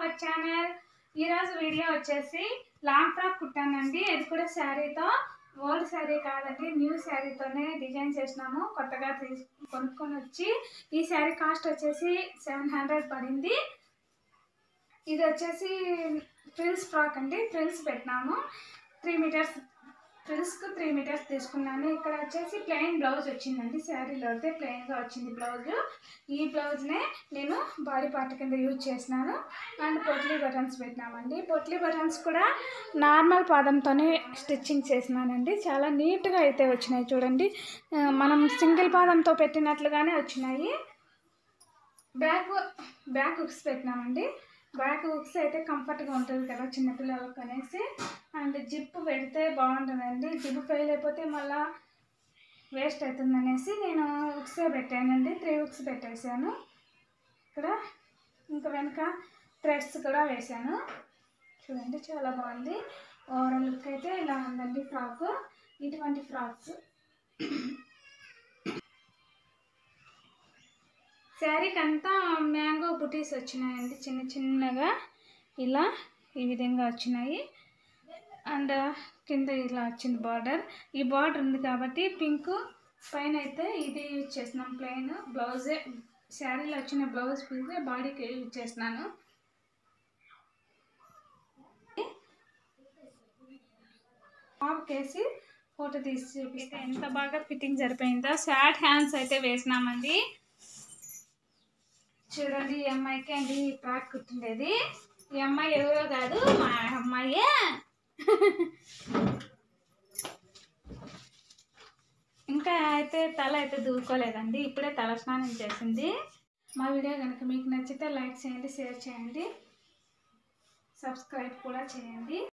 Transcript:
hour channel ఈరోజు video వచ్చేసి long frock కుట్టానండి ఇది కూడా శారీతో ఓల్డ్ శారీ కాదండి న్యూ శారీతోనే డిజైన్ చేసినాము కొత్తగా తీసు కొనుక్కొని వచ్చి ఈ శారీ కాస్ట్ వచ్చేసి సెవెన్ హండ్రెడ్ పడింది ఇది వచ్చేసి ఫ్రిల్స్ ఫ్రాక్ అండి ఫ్రిల్స్ పెట్టినాము త్రీ మీటర్స్ ఫ్రిల్స్కు త్రీ మీటర్స్ తీసుకున్నాను ఇక్కడ వచ్చేసి ప్లెయిన్ బ్లౌజ్ వచ్చిందండి శారీలో అయితే ప్లెయిన్గా వచ్చింది బ్లౌజ్ ఈ బ్లౌజ్నే నేను బాడీ పార్ట్ కింద యూజ్ చేసినాను అండ్ పొట్లీ బటన్స్ పెట్టినామండి పొట్లీ బటన్స్ కూడా నార్మల్ పాదంతోనే స్టిచ్చింగ్ చేసినానండి చాలా నీట్గా అయితే వచ్చినాయి చూడండి ఆ, మనం సింగిల్ పాదంతో పెట్టినట్లుగానే వచ్చినాయి బ్యాక్ బ్యాక్ హుక్స్ పెట్టినామండి బ్యాక్ హుక్స్ అయితే కంఫర్ట్గా ఉంటుంది కదా చిన్నపిల్లలకు అనేసి అండ్ జిప్ పెడితే బాగుంటుందండి జిప్ ఫెయిల్ అయిపోతే మళ్ళా వేస్ట్ అవుతుంది అనేసి నేను హుక్సే పెట్టానండి త్రీ హుక్స్ పెట్టేశాను ఇక్కడ ఇంకా వెనక థ్రెడ్స్ కూడా వేశాను చూడండి చాలా బాగుంది ఓవరాల్ లుక్ అయితే ఇలా ఉందండి ఫ్రాక్ ఇటువంటి ఫ్రాక్స్ శారీకి అంతా మ్యాంగో బుటీస్ వచ్చినాయండి చిన్న చిన్నగా ఇలా ఈ విధంగా వచ్చినాయి అండ్ కింద ఇలా వచ్చింది బార్డర్ ఈ బార్డర్ ఉంది కాబట్టి పింక్ పైన అయితే ఇది యూజ్ చేసినాం ప్లెయిన్ బ్లౌజే శారీలో వచ్చిన బ్లౌజ్ పీసే బాడీకి యూజ్ చేసినాను కేసి ఫోటో తీసి చూపిస్తే ఎంత బాగా ఫిట్టింగ్ సరిపోయిందో షార్ట్ హ్యాండ్స్ అయితే వేసినామండి చూడండి ఈ అమ్మాయికి అండి ఈ ఫ్రాక్ కుట్టిండేది ఈ అమ్మాయి ఎవరో కాదు మా అమ్మాయే ఇంకా అయితే తల అయితే దూకోలేదండి ఇప్పుడే తల స్నానం చేసింది మా వీడియో కనుక మీకు నచ్చితే లైక్ చేయండి షేర్ చేయండి సబ్స్క్రైబ్ కూడా చేయండి